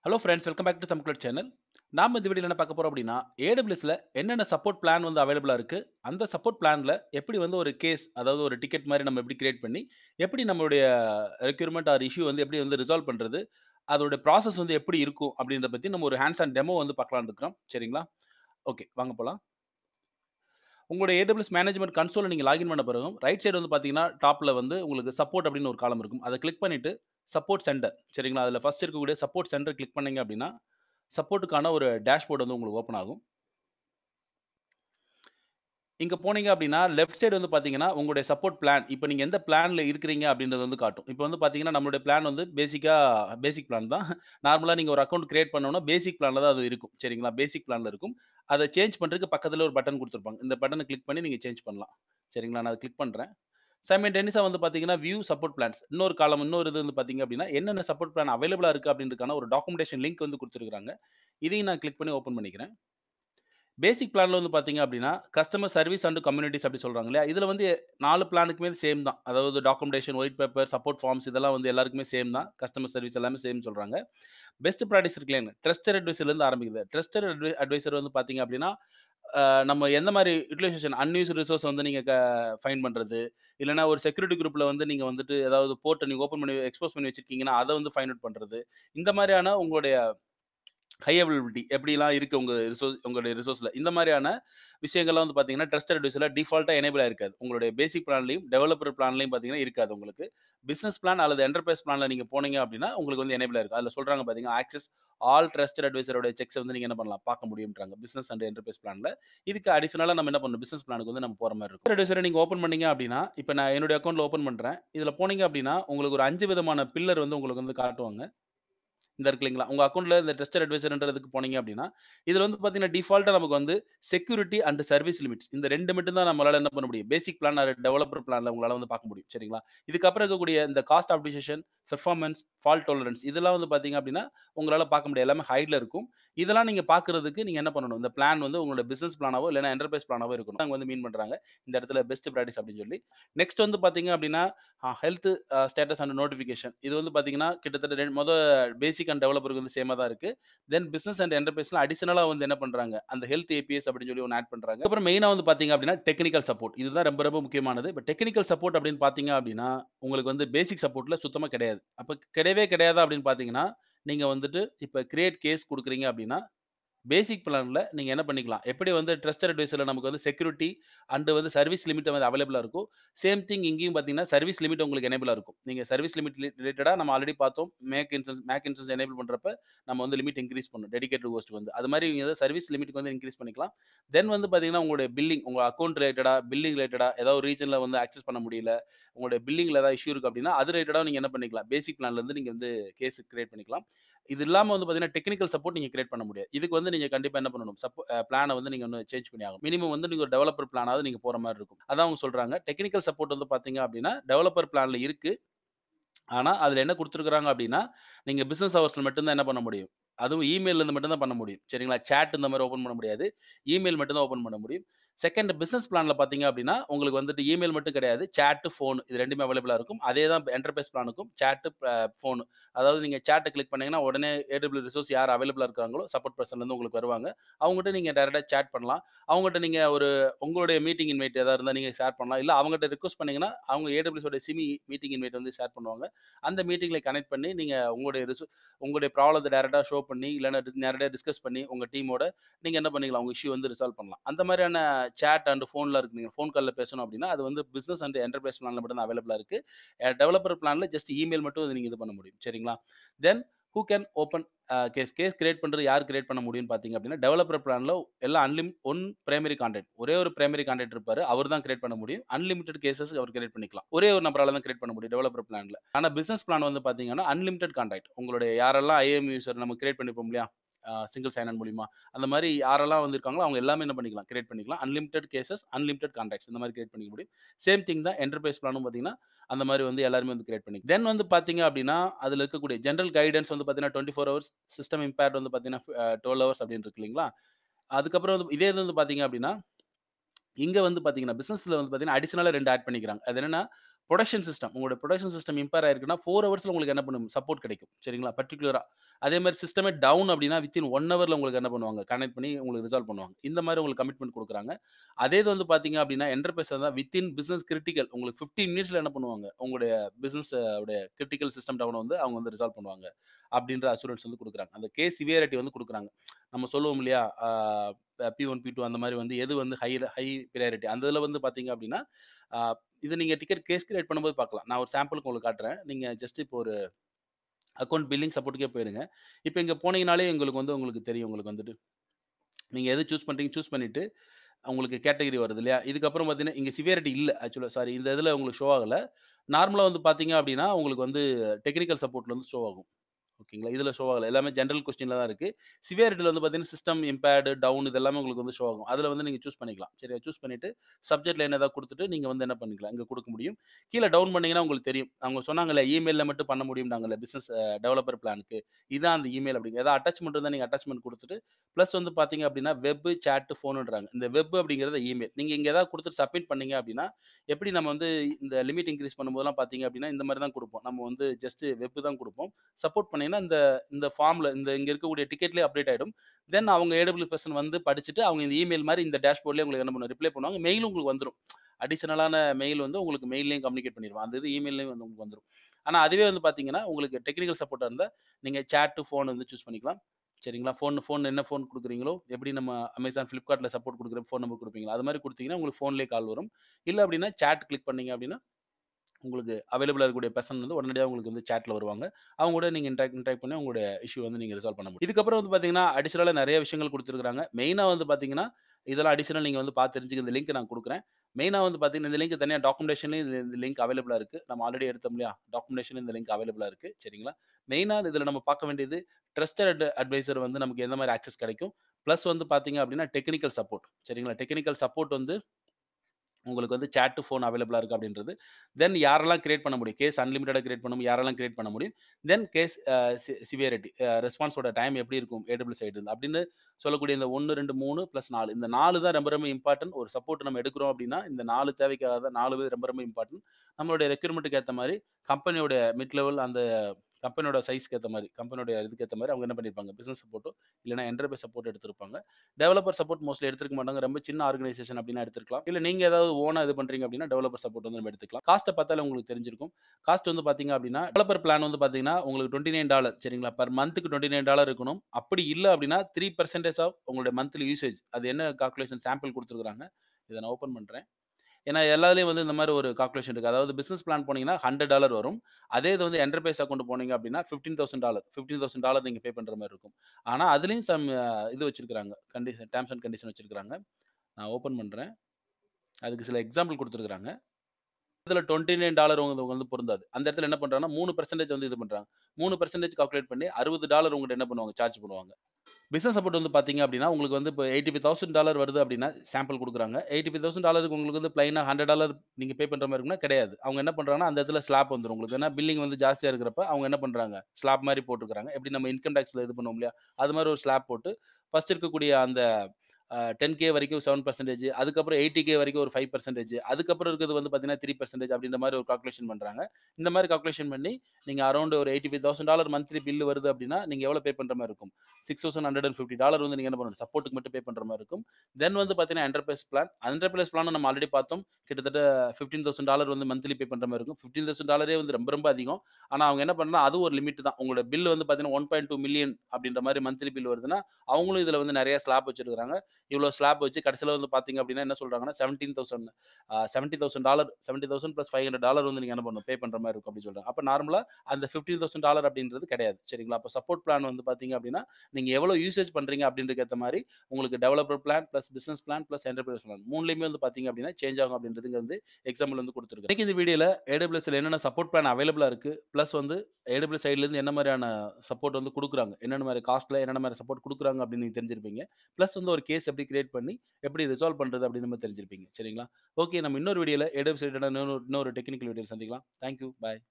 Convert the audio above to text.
Hello friends welcome back to சம்குலட் channel நாம இந்த வீடியோவில் என்ன பார்க்க போகிறோம் அப்படின்னா ஏடபிள்யூஎஸ்ல என்னென்ன சப்போர்ட் பிளான் வந்து அவைலபிளாக இருக்குது அந்த சப்போர்ட் பிளானில் எப்படி வந்து ஒரு கேஸ் அதாவது ஒரு டிக்கெட் மாதிரி நம்ம எப்படி கிரியேட் பண்ணி எப்படி நம்மளுடைய ரெக்யூர்மெண்ட் ஆர் இஷ்யூ வந்து எப்படி வந்து ரிசால்வ் பண்ணுறது அதோட ப்ராசஸ் வந்து எப்படி இருக்கும் அப்படின்றத பற்றி நம்ம ஒரு ஹேண்ட்ஸ் ஆன் டெமோ வந்து பார்க்கலாம்னு இருக்கிறோம் சரிங்களா ஓகே வாங்க போகலாம் உங்களோட ஏடபிள்யூஎஸ் மேனேஜ்மெண்ட் கன்சோலில் நீங்கள் லாகின் பண்ண பிறகும் ரைட் சைடு வந்து பார்த்தீங்கன்னா டாப்பில் வந்து உங்களுக்கு சப்போர்ட் அப்படின்னு ஒரு காலம் இருக்கும் அதை கிளிக் பண்ணிவிட்டு சப்போர்ட் சென்டர் சரிங்களா அதில் ஃபஸ்ட் இருக்கக்கூடிய சப்போர்ட் சென்டர் கிளிக் பண்ணீங்க அப்படின்னா சப்போர்ட்டுக்கான ஒரு டேஷ்போர்ட் வந்து உங்களுக்கு ஓப்பன் ஆகும் இங்கே போனீங்க அப்படின்னா லெஃப்ட் சைடு வந்து பார்த்தீங்கன்னா உங்களுடைய சப்போர்ட் பிளான் இப்போ நீங்கள் எந்த பிளானில் இருக்கிறீங்க அப்படின்றது வந்து காட்டும் இப்போ வந்து பார்த்தீங்கன்னா நம்மளுடைய பிளான் வந்து பேசிக்காக பேசிக் பிளான் தான் நார்மலாக நீங்கள் ஒரு அக்கௌண்ட் கிரியேட் பண்ணோன்னா பேசிக் பிளானில் தான் அது இருக்கும் சரிங்களா பேசிக் பிளானில் இருக்கும் அதை சேஞ்ச் பண்ணுறதுக்கு பக்கத்தில் ஒரு பட்டன் கொடுத்துருப்பாங்க இந்த பட்டனை கிளிக் பண்ணி நீங்கள் சேஞ்ச் பண்ணலாம் சரிங்களா நான் அதை கிளிக் பண்ணுறேன் சைமல்டேனியஸாக வந்து பார்த்தீங்கன்னா வியூ சப்போர்ட் பிளான்ஸ் இன்னொரு காலம் இன்னொரு இது வந்து பார்த்தீங்க அப்படின்னா என்னென்ன சப்போர்ட் பிளான் அவைலபிளாக இருக்குது அப்படின்றதுக்கான ஒரு டாக்குமெண்டேஷன் லிங்க் வந்து கொடுத்துருக்காங்க இதையும் நான் கிளிக் பண்ணி ஓப்பன் பண்ணிக்கிறேன் பேசிக் பிளானில் வந்து பார்த்தீங்க அப்படின்னா கஸ்டமர் சர்வீஸ் அண்ட் கம்யூனிட்டிஸ் அப்படி சொல்கிறாங்க இல்லையா இதில் வந்து நாலு பிளானுக்குமே சேம் தான் அதாவது documentation white paper support forms இதெல்லாம் வந்து எல்லாருக்குமே சேம் தான் கஸ்டமர் சர்வீஸ் எல்லாமே சேம் சொல்கிறாங்க பெஸ்ட் ப்ராக்டிஸ் இருக்குல்லைங்க ட்ரஸ்டர் அட்வைசர்லேருந்து ஆரம்பிக்குது ட்ரஸ்டர் அட்வை அட்வைசர் வந்து பார்த்தீங்க அப்படின்னா அஹ், நம்ம எந்த மாதிரி யூட்டிலைசேஷன் அன்யூஸ் ரிசோர்ஸ் வந்து நீங்கள் க ஃபைன் பண்ணுறது இல்லைனா ஒரு செக்யூரிட்டி குரூப்பில் வந்து நீங்கள் வந்துட்டு ஏதாவது போர்ட்டை நீங்கள் ஓப்பன் பண்ணி எக்ஸ்போஸ் பண்ணி வச்சிருக்கீங்கன்னா அதை வந்து ஃபைண்ட் அவுட் பண்ணுறது இந்த மாதிரியான உங்களுடைய ஹை அவைலபிலிட்டி எப்படிலாம் இருக்குது உங்கள் ரிசோர்ஸ் உங்களுடைய ரிசோர்ஸில் இந்த மாதிரியான விஷயங்கள்லாம் வந்து பார்த்தீங்கன்னா ட்ரஸ்டட் அட்வைஸில் டிஃபால்ட்டாக எனேபிள் ஆயிருக்காது உங்களுடைய பேசிக் பிளான்லையும் டெவலப்பர் பிளான்லையும் பார்த்தீங்கன்னா இருக்காது உங்களுக்கு பிஸ்னஸ் பிளான் அல்லது என்டர்பிரைஸ் பிளானில் நீங்கள் போனீங்க அப்படின்னா உங்களுக்கு வந்து எனேபிள் இருக்குது அதில் சொல்கிறாங்க பார்த்தீங்கன்னா ஆக்சஸ் ஆல் ட்ரஸ்டட் அட்வைசரோட செக்ஸ் வந்து நீங்கள் என்ன பண்ணலாம் பார்க்க முடியும்ன்றாங்க பிஸ்னஸ் அண்ட் என்டர்பிரைஸ் பிளானில் இதுக்கு அடிஷனலாக நம்ம என்ன பண்ணணும் பிஸ்னஸ் பிளானுக்கு வந்து நம்ம போகிற மாதிரி இருக்கும் அட்வைசரை நீங்கள் ஓப்பன் பண்ணீங்க அப்படின்னா இப்போ நான் என்னுடைய அக்கௌண்ட்டில் ஓப்பன் பண்ணுறேன் இதில் போனீங்க அப்படின்னா உங்களுக்கு ஒரு அஞ்சு விதமான பில்லர் வந்து உங்களுக்கு வந்து காட்டுவாங்க இந்த இருக்கு இல்லைங்களா உங்கள் அக்கௌண்ட்டில் இந்த ட்ரஸ்டட் அட்வைசர்ன்றதுக்கு போனீங்க அப்படின்னா இதில் வந்து பார்த்தீங்கன்னா டிஃபால்ட்டாக நமக்கு வந்து செக்யூரிட்டி அண்ட் சர்வீஸ் லிமிட் இந்த ரெண்டு மட்டும் தான் நம்மளால் என்ன பண்ண முடியும் பேசிக் பிளான் டெவலப்பர் பிளானில் உங்களால் வந்து பார்க்க முடியும் சரிங்களா இதுக்கப்புறம் இருக்கக்கூடிய இந்த cost optimization performance fault tolerance இதெல்லாம் வந்து பார்த்தீங்க அப்படின்னா உங்களால் பார்க்க முடியாது எல்லாமே ஹைடில் இருக்கும் இதெல்லாம் நீங்கள் பார்க்குறதுக்கு நீங்கள் என்ன பண்ணணும் இந்த பிளான் வந்து உங்களோட பிஸ்னஸ் பிளானாவோ இல்லைனா என்டர்பிரைஸ் பிளானாவோ இருக்கணும் அங்கே வந்து மீன் பண்ணுறாங்க இந்த இடத்துல பெஸ்ட் ப்ராக்டிஸ் அப்படின்னு சொல்லி நெக்ஸ்ட் வந்து பார்த்தீங்க அப்படின்னா ஹெல்த் ஸ்டேட்டஸ் அண்ட் நோட்டிஃபிகேஷன் இது வந்து பார்த்தீங்கன்னா கிட்டத்தட்ட ரெண்டு மொதல் பேசிக் அண்ட் டெவலப்பருக்கு வந்து சேமாக தான் இருக்குது தென் பிஸ்னஸ் அண்ட் என்டர்பிரைஸ்லாம் அடிஷனலாக வந்து என்ன பண்ணுறாங்க அந்த ஹெல்த் ஏபிஎஸ் அப்படின்னு சொல்லி ஒன்று ஆட் பண்ணுறாங்க அப்புறம் மெயினாக வந்து பார்த்தீங்க அப்படின்னா டெக்னிக்கல் சப்போர்ட் இதுதான் ரொம்ப ரொம்ப முக்கியமானது இப்போ டெக்னிக்கல் சப்போர்ட் அப்படின்னு பார்த்தீங்க அப்படின்னா உங்களுக்கு வந்து பேசிக் சப்போர்ட்டில் சுத்தமாக கிடையாது அப்போ கிடையவே கிடையாதா அப்படின்னு பார்த்தீங்கன்னா நீங்கள் வந்துட்டு இப்போ கிரியேட் கேஸ் கொடுக்குறீங்க அப்படின்னா பேசிக் பிளானில் நீங்கள் என்ன பண்ணிக்கலாம் எப்படி வந்து ட்ரஸ்டட் அட்வைஸில் நமக்கு வந்து செக்யூரிட்டி அண்டு வந்து சர்வீஸ் லிமிட் வந்து அவைலபிளாக இருக்கும் சேம் திங் இங்கேயும் பார்த்தீங்கன்னா சர்வீஸ் லிமிட் உங்களுக்கு எனேபிளாக இருக்கும் நீங்கள் சர்வீஸ் லிமிட் ரிலேட்டடாக நம்ம ஆல்ரெடி பார்த்தோம் Mac instance Mac instance enable பண்ணுறப்ப நம்ம வந்து லிமிட் இன்க்ரீஸ் பண்ணணும் டெடிகேட்டட் கோஸ்ட் வந்து அது மாதிரி நீங்கள் சர்வீஸ் லிமிட்டுக்கு வந்து இன்க்ரீஸ் பண்ணிக்கலாம் தென் வந்து பார்த்தீங்கன்னா உங்களுடைய பில்லிங் உங்கள் அக்கௌண்ட் ரிலேட்டடாக பில்லிங் ரிலேட்டடாக ஏதாவது ரீஜனில் வந்து ஆக்சஸ் பண்ண முடியல உங்களுடைய பில்லிங்கில் ஏதாவது இஷ்யூ இருக்குது அப்படின்னா அது ரிலேட்டடாக நீங்கள் என்ன பண்ணிக்கலாம் பேசிக் பிளான்லேருந்து நீங்கள் வந்து கேஸ் கிரியேட் பண்ணிக்கலாம் இது இல்லாமல் வந்து பார்த்தீங்கன்னா டெக்னிக்கல் சப்போர்ட் நீங்கள் கிரியேட் பண்ண முடியாது இதுக்கு வந்து நீங்கள் கண்டிப்பாக என்ன பண்ணணும் சப்போ பிளானை வந்து நீங்கள் ஒன்று சேஞ்ச் பண்ணி ஆகும் மினிமம் வந்து நீங்கள் ஒரு டெவலப்பர் பிளானாவது நீங்கள் போகிற மாதிரி இருக்கும் அதான் அவங்க சொல்கிறாங்க டெக்னிக்கல் சப்போர்ட் வந்து பார்த்தீங்க அப்படின்னா டெவலப்பர் பிளானில் இருக்குது ஆனால் அதில் என்ன கொடுத்துருக்குறாங்க அப்படின்னா நீங்கள் பிஸ்னஸ் ஹவர்ஸில் மட்டும்தான் என்ன பண்ண முடியும் அதுவும் இமெயிலேருந்து மட்டும்தான் பண்ண முடியும் சரிங்களா சேட் இந்த மாதிரி ஓப்பன் பண்ண முடியாது இமெயில் மட்டும்தான் ஓப்பன் பண்ண முடியும் செகண்ட் பிஸ்னஸ் பிளானில் பார்த்தீங்க அப்படின்னா உங்களுக்கு வந்துட்டு இமெயில் மட்டும் கிடையாது சேட்டு ஃபோன் இது ரெண்டுமே அவைலபிளாக இருக்கும் அதே தான் என்டர்பிரைஸ் பிளானுக்கும் சேட்டு ஃபோன் அதாவது நீங்கள் சேட்டை கிளிக் பண்ணீங்கன்னா உடனே ஏடபிள்யூ ரிசோர்ஸ் யார் அவைலபிளாக இருக்காங்களோ சப்போர்ட் பர்சன்லேருந்து உங்களுக்கு வருவாங்க அவங்ககிட்ட நீங்கள் டேரெக்டாக சேட் பண்ணலாம் அவங்ககிட்ட நீங்கள் ஒரு உங்களுடைய மீட்டிங் இன்வைட் எதாவது இருந்தால் நீங்கள் ஷேர் பண்ணலாம் இல்லை அவங்ககிட்ட ரிக்வஸ்ட் பண்ணீங்கன்னா அவங்க ஏடபிள்யூஸோட சிமி மீட்டிங் இன்வைட் வந்து ஷேர் பண்ணுவாங்க அந்த மீட்டிங்கில் கனெக்ட் பண்ணி நீங்கள் உங்களுடைய ரிசோ உங்களுடைய ப்ராப்ளத்தை டேரெக்டாக ஷோ பண்ணி இல்லைன்னா நேரடியாக டிஸ்கஸ் பண்ணி உங்கள் டீமோட நீங்கள் என்ன பண்ணிக்கலாம் உங்கள் இஷ்யூ வந்து ரிசால்வ் பண்ணலாம் அந்த மாதிரியான சேட் அண்ட் ஃபோனில் இருக்கு நீங்கள் ஃபோன் காலில் பேசணும் அப்படின்னா அது வந்து பிஸ்னஸ் அண்ட் என்டர்பிரைஸ் பிளானில் மட்டும் தான் அவைலபிளாக இருக்குது டெவலப்பர் பிளானில் ஜஸ்ட் இமெயில் மட்டும் நீங்கள் இது பண்ண முடியும் சரிங்களா then who can open case case create பண்ணுறது யார் கிரியேட் பண்ண முடியும்னு பார்த்தீங்க அப்படின்னா டெவலப்பர் பிளானில் எல்லாம் அன்லிம் ஒன் பிரைமரி கான்டெக்ட் ஒரே ஒரு பிரைமரி கான்டெக்ட் இருப்பார் அவர் தான் கிரியேட் பண்ண முடியும் அன்லிமிட்டட் கேசஸ் அவர் கிரியேட் பண்ணிக்கலாம் ஒரே ஒரு நம்பரால தான் கிரியேட் பண்ண முடியும் டெவலப்பர் பிளானில் ஆனால் பிஸ்னஸ் பிளான் வந்து பார்த்தீங்கன்னா அன்லிமிட்டட் கான்டாக்ட் உங்களுடைய யாரெல்லாம் ஐஎம் யூசர் நம்ம கிரியேட் பண்ணிப்போம் இல்லையா சிங்கிள் சைன் மூலியமா அந்த மாதிரி யாரெல்லாம் வந்திருக்காங்களோ அவங்க எல்லாமே என்ன பண்ணிக்கலாம் கிரியேட் பண்ணிக்கலாம் அன்லிமிட்டட் கேசஸ் அன்லிமிட்டட் கான்டாக்ட்ஸ் இந்த மாதிரி கிரியேட் பண்ணிக்க முடியும் சேம் திங் தான் என்டர்பிரைஸ் பிளானும் பார்த்தீங்கன்னா அந்த மாதிரி வந்து எல்லாருமே வந்து கிரியேட் பண்ணி தென் வந்து பார்த்தீங்க அப்படின்னா அதில் இருக்கக்கூடிய ஜென்ரல் கைடன்ஸ் வந்து பார்த்தீங்கன்னா twenty four hours system impaired வந்து பார்த்தீங்கன்னா டுவெல் ஹவர்ஸ் அப்படின்னு இருக்கு இல்லைங்களா அதுக்கப்புறம் வந்து இதே இது வந்து பார்த்தீங்க அப்படின்னா இங்கே வந்து பார்த்தீங்கன்னா பிஸ்னஸில் வந்து பார்த்தீங்கன்னா அடிஷனலாக ரெண்டு ஆட் பண்ணிக்கிறாங்க அது என்னன்னா புரொடக்ஷன் சிஸ்டம் உங்களோட புரொடக்ஷன் சிஸ்டம் இம்பேர் ஆயிருக்குன்னா 4 ஹவர்ஸ்ல உங்களுக்கு என்ன பண்ணும்? சப்போர்ட் கிடைக்கும். சரிங்களா? பர்ட்டிகுலரா. அதே மாரி சிஸ்டமே டவுன் அப்டின்னா வித்தின் 1 ஹவர்ல உங்களுக்கு என்ன பண்ணுவாங்க? கனெக்ட் பண்ணி உங்களுக்கு ரிசால்வ் பண்ணுவாங்க. இந்த மாரி உங்களுக்கு கமிட்மென்ட் குடுக்குறாங்க. அதே இது வந்து பார்த்தீங்க அப்டின்னா, என்டர்பிரைஸ் தான் வித்தின் பிசினஸ் கிரிட்டிக்கல் உங்களுக்கு 15 மினிட்ஸ்ல என்ன பண்ணுவாங்க? உங்களுடைய பிசினஸ் உடைய கிரிட்டிக்கல் சிஸ்டம் டவுன வந்து அவங்க வந்து ரிசால்வ் பண்ணுவாங்க. அப்டின்ற அஷ்யூரன்ஸ் வந்து குடுக்குறாங்க. அந்த கேஸ் சிவியாரிட்டி வந்து குடுக்குறாங்க. நம்ம சொல்லுவோம் இல்லையா? ஆ P1, P2 அந்த மாரி வந்து எது வந்து ஹை ஹை பிரையாரிட்டி அந்த இதுல வந்து பார்த்தீங்க அப்டின்னா, ஆ இது நீங்க டிக்கெட் கேஸ் கிரியேட் பண்ணும்போது பார்க்கலாம். நான் ஒரு சாம்பிள்க்கு உங்களுக்கு காட்டுறேன். நீங்க ஜஸ்ட் இப்போ ஒரு அக்கவுண்ட் பில்லிங் சப்போர்ட்க்கே போயிருங்க. இப்ப இங்க போனீங்கனாலே உங்களுக்கு வந்து உங்களுக்கு தெரியும். உங்களுக்கு வந்துட்டு. நீங்க எது சூஸ் பண்றீங்க சூஸ் பண்ணிட்டு, உங்களுக்கு கேட்டகரி வருது இல்லையா? இதுக்கப்புறம் பார்த்தீங்கன்னா, இங்க சிவியாரிட்டி இல்ல ஆக்சுவலா சாரி இந்த இதுல உங்களுக்கு ஷோ ஆகல. நார்மலா வந்து பார்த்தீங்க அப்டின்னா, உங்களுக்கு வந்து டெக்னிக்கல் சப்போர்ட்ல வந்து ஷோ ஆகும். ஓகேங்களா? இதுல ஷோ ஆகல. எல்லாமே ஜெனரல் கொஸ்டின்ல தான் இருக்கு. சிவியாரிட்டில வந்து பார்த்தீங்கன்னா, சிஸ்டம் இம்பேர்ட், டவுன் இது எல்லாமே உங்களுக்கு வந்து ஷோ ஆகும். அதுல வந்து நீங்க சூஸ் பண்ணிக்கலாம். சரியா? சூஸ் பண்ணிட்டு சப்ஜெக்ட் லைன் ஏதாவது குடுத்துட்டு நீங்க வந்து என்ன பண்ணிக்கலாம், இங்க குடுக்க முடியும். கீழ டவுன் பண்ணீங்கன்னா உங்களுக்கு தெரியும். அவங்க சொன்னாங்கல்ல இமெயில்ல மட்டும் பண்ண முடியும்னாங்கல்ல பிசினஸ் டெவலப்பர் பிளானுக்கு. இதான் அந்த இமெயில் அப்டிங்க ஏதாவது அட்டாச்மென்ட் இருந்தா நீங்க அட்டாச்மென்ட் குடுத்துட்டு, பிளஸ் வந்து பார்த்தீங்க அப்டின்னா, வெப், சாட், ஃபோன்ன்றாங்க. இந்த வெப் அப்டிங்கிறது இமெயில். நீங்க இங்க ஏதாவது குடுத்துட்டு சப்மிட் பண்ணீங்க அப்டின்னா, எப்படி நம்ம வந்து இந்த லிமிட் இன்கிரீஸ் பண்ணும்போதெல்லாம் பார்த்தீங்க அப்டின்னா, இந்த மாரி தான் குடுப்போம். நம்ம வந்து ஜஸ்ட் வெப் தான் குடுப்போம். சப்போர்ட் பண்ணீங்கன்னா, இந்த இந்த ஃபார்ம்ல இந்த இங்க இருக்கக்கூடிய டிக்கெட்லயே அப்டேட் ஆயிடும். தென் அவங்க ஏடபிள்யூ பெர்சன் வந்து படிச்சுட்டு அவங்க இந்த இமெயில் மாரி இந்த டேஷ்போர்ட்லயே உங்களுக்கு என்ன பண்ணும் ரிப்ளை பண்ணுவாங்க. மெயிலும் உங்களுக்கு வந்துரும். அடிஷனலான மெயில் வந்து உங்களுக்கு மெயில்லயும் கம்யூனிகேட் பண்ணிருவான். அந்த இது இமெயில்லயும் வந்து உங்களுக்கு வந்துரும். ஆனா அதுவே வந்து பார்த்தீங்கன்னா, உங்களுக்கு டெக்னிக்கல் சப்போர்ட்டா இருந்தா, நீங்க சாட், ஃபோன் வந்து சூஸ் பண்ணிக்கலாம். சரிங்களா? ஃபோன் ஃபோன் என்ன ஃபோன் குடுக்குறீங்களோ, எப்படி நம்ம Amazon, Flipkartல சப்போர்ட் குடுக்குற ஃபோன் நம்பர் குடுப்பீங்களோ, அது மாரி குடுத்தீங்கன்னா, உங்களுக்கு ஃபோன்லயே கால் வரும். இல்ல அப்டின்னா சாட் கிளிக் பண்ணீங்க அப்டின்னா, உங்களுக்கு அவைலபிளா இருக்கக்கூடிய பெர்சன் வந்து உடனடியா உங்களுக்கு வந்து சாட்ல வருவாங்க. அவங்க கூட நீங்க இன்டராக்ட் இன்டராக்ட் பண்ணி உங்களுடைய இஷ்யூ வந்து நீங்க ரிசால்வ் பண்ண முடியும். இதுக்கப்புறம் வந்து பார்த்தீங்கன்னா, அடிஷனலா நெறைய விஷயங்கள் குடுத்திருக்காங்க. மெயினா வந்து பார்த்தீங்கன்னா, இதெல்லாம் அடிஷனல் நீங்க வந்து பார்த்து தெரிஞ்சுக்க இந்த லிங்க் நான் குடுக்குறேன். மெயினா வந்து பார்த்தீங்கன்னா, இந்த லிங்க் தனியா டாக்குமெண்டேஷன்லயும் இந்த இந்த லிங்க் அவைலபிளா இருக்கு. நம்ம ஆல்ரெடி எடுத்தோம் இல்லையா? டாக்குமெண்டேஷன்ல இந்த லிங்க் அவைலபிளா இருக்கு. சரிங்களா? மெயினா இதுல நம்ம பார்க்க வேண்டியது ட்ரஸ்டட் அட்வைசர் வந்து நமக்கு எந்த மாரி ஆக்சஸ் கிடைக்கும். பிளஸ் வந்து பார்த்தீங்க அப்டின்னா, டெக்னிக்கல் சப்போர்ட். சரிங்களா? டெக்னிக்கல் சப்போர்ட் வந்து உங்களுக்கு வந்து சாட் டூ ஃபோன் அவைலபிளா இருக்கு அப்டின்றது. தென் யாரெல்லாம் கிரியேட் பண்ண முடியும். கேஸ் அன்லிமிட்டடா கிரியேட் பண்ண முடியும். யாரெல்லாம் கிரியேட் பண்ண முடியும். தென் கேஸ் அ சி சிவியாரிட்டி அ ரெஸ்பான்ஸோட டைம் எப்படி இருக்கும் ஏடபிள்யூ சைடு இருந்து அப்டின்னு சொல்லக்கூடிய இந்த 1, 2, 3 பிளஸ் 4 இந்த 4 தான் ரொம்ப ரொம்ப இம்பார்ட்டன்ட். ஒரு சப்போர்ட் நம்ம எடுக்கிறோம் அப்டின்னா, இந்த 4 தேவைக்காக தான் 4 ரொம்ப ரொம்ப இம்பார்ட்டன்ட். நம்மளுடைய ரெக்யூர்மென்ட்க்கு ஏத்த மாரி கம்பெனியோட மிட் லெவல் அந்த கம்பெனியோட சைஸ்க்கு ஏத்த மாரி, கம்பெனியோட இதுக்கு ஏத்த மாரி அவங்க என்ன பண்ணியிருப்பாங்க, பிசினஸ் சப்போர்ட்டோ இல்லன்னா என்டர்பிரைஸ் சப்போர்ட் எடுத்திருப்பாங்க. டெவலப்பர் சப்போர்ட் மோஸ்ட்லி எடுத்திருக்க மாட்டாங்க. ரொம்ப சின்ன ஆர்கனைசேஷன் அப்டின்னா எடுத்திருக்கலாம். இல்ல நீங்க ஏதாவது ஓனா இது பண்றீங்க அப்டின்னா, டெவலப்பர் சப்போர்ட் வந்து நம்ம எடுத்துக்கலாம். காஸ்ட்ட பார்த்தாலே உங்களுக்கு தெரிஞ்சிருக்கும். காஸ்ட் வந்து பார்த்தீங்க அப்டின்னா, டெவலப்பர் பிளான் வந்து பார்த்தீங்கன்னா, உங்களுக்கு $29 சரிங்களா? பெர் மந்த்க்கு $29 இருக்கணும். அப்படி இல்ல அப்டின்னா 3% ஆஃப் உங்களுடைய மந்த்லி யூசேஜ். அது என்ன கால்குலேஷன் சாம்பிள் குடுத்துருக்காங்க. இத நான் ஓப்பன் பண்றேன். ஏன்னா எல்லாத்துலயும் வந்து இந்த மாரி ஒரு கால்குலேஷன் இருக்கு. அதாவது பிசினஸ் பிளான் போனீங்கன்னா $100 வரும். அதே இது வந்து என்டர்பிரைஸ் அக்கவுண்ட் போனீங்க அப்டின்னா $15,000 $15,000 நீங்க பே பண்ற மாரி இருக்கும். ஆனா அதுலயும் சம் இது வச்சிருக்காங்க. கண்டிஷன் டெர்ம்ஸ் அண்ட் கண்டிஷன் வச்சிருக்காங்க. நான் ஓப்பன் பண்றேன். அதுக்கு சில எக்ஸாம்பிள் குடுத்துருக்காங்க. இதுல $29 உங்களுக்கு வந்து பொருந்தாது. அந்த இடத்துல என்ன பண்றாங்கன்னா 3% வந்து இது பண்றாங்க. 3% கால்குலேட் பண்ணி $60 உங்கட்ட என்ன பண்ணுவாங்க, சார்ஜ் பண்ணுவாங்க. பிசினஸ் சப்போர்ட் வந்து பார்த்தீங்க அப்டின்னா, உங்களுக்கு வந்து இப்போ $85,000 வருது அப்டின்னா சாம்பிள் குடுக்குறாங்க. $85,000க்கு உங்களுக்கு வந்து பிளைனா $100 நீங்க பே பண்ற மாரி இருக்கும்னா கிடையாது. அவங்க என்ன பண்றாங்கன்னா, அந்த இடத்துல ஸ்லாப் வந்துரும் உங்களுக்கு. ஏன்னா பில்லிங் வந்து ஜாஸ்தியா இருக்கிறப்ப அவங்க என்ன பண்றாங்க, ஸ்லாப் மாரி போட்டுருக்காங்க. எப்படி நம்ம இன்கம் டாக்ஸ்ல இது பண்ணுவோம் இல்லையா? அது மாரி ஒரு ஸ்லாப் போட்டு ஃபர்ஸ்ட் இருக்கக்கூடிய அந்த அ 10K வரைக்கும் 7% அதுக்கப்புறம் 80K வரைக்கும் ஒரு 5% அதுக்கப்புறம் இருக்கிறது வந்து பார்த்தீங்கன்னா 3% அப்டின்ற மாரி ஒரு கால்குலேஷன் பண்றாங்க. இந்த மாரி கால்குலேஷன் பண்ணி நீங்க அரவுண்ட் ஒரு $85,000 மந்த்லி பில் வருது அப்டின்னா, நீங்க எவ்வளோ பே பண்ற மாரி இருக்கும். $6,150 வந்து நீங்க என்ன பண்ணணும், சப்போர்ட்க்கு மட்டும் பே பண்ற மாரி இருக்கும். தென் வந்து பார்த்தீங்கன்னா, என்டர்பிரைஸ் பிளான். என்டர்பிரைஸ் பிளான் நம்ம ஆல்ரெடி பார்த்தோம். கிட்டத்தட்ட $15,000 வந்து மந்த்லி பே பண்ற மாரி இருக்கும். $15,000 வந்து ரொம்ப ரொம்ப அதிகம். ஆனா அவங்க என்ன பண்ணா அது ஒரு லிமிட் தான். உங்களோட பில் வந்து பார்த்தீங்கன்னா 1.2 மில்லியன் அப்டின்ற மாரி மந்த்லி பில் வருதுன்னா, அவங்களும் இதுல வந்து நெறைய ஸ்லாப் வச்சிருக்காங்க. இவ்வளோ ஸ்லாப் வச்சு கடைசில வந்து பார்த்தீங்க அப்டின்னா என்ன சொல்றாங்கன்னா, 17,000 அ $70,000 $70,000 பிளஸ் $500 வந்து நீங்க என்ன பண்ணணும், பே பண்ற மாரி இருக்கும் அப்டின்னு சொல்றாங்க. அப்ப நார்மலா அந்த $15,000 அப்டின்றது கிடையாது. சரிங்களா? அப்ப சப்போர்ட் பிளான் வந்து பார்த்தீங்க அப்டின்னா, நீங்க எவ்வளோ யூசேஜ் பண்றீங்க அப்டின்றதுக்கு ஏத்த மாரி உங்களுக்கு developer plan plus business plan plus enterprise plan 3லயுமே வந்து பார்த்தீங்க அப்டின்னா சேஞ்ச் ஆகும் அப்டின்றதுக்கு வந்து எக்ஸாம்பிள் வந்து குடுத்துருக்கேன். இன்னைக்கு இந்த வீடியோல AWSல என்னென்ன சப்போர்ட் பிளான் அவைலபிளா இருக்கு. பிளஸ் வந்து AWS சைட்ல இருந்து என்ன மாரியான சப்போர்ட் வந்து குடுக்குறாங்க. என்னென்ன மாரி காஸ்ட்ல என்னென்ன மாரி சப்போர்ட் குடுக்குறாங்க அப்டின்னு நீங்க தெரிஞ்சிருப்பீங்க. பிளஸ் வந்து ஒரு கேஸ் எப்படி கிரியேட் பண்ணி எப்படி ரிசால்வ் பண்றது அப்டின்ற மாரி தெரிஞ்சிருப்பீங்க. சரிங்களா? ஓகே நம்ம இன்னொரு வீடியோல AWS ரிலேட்டடா இன்னொரு இன்னொரு டெக்னிக்கல் வீடியோல சந்திக்கலாம். Thank you. பாய்.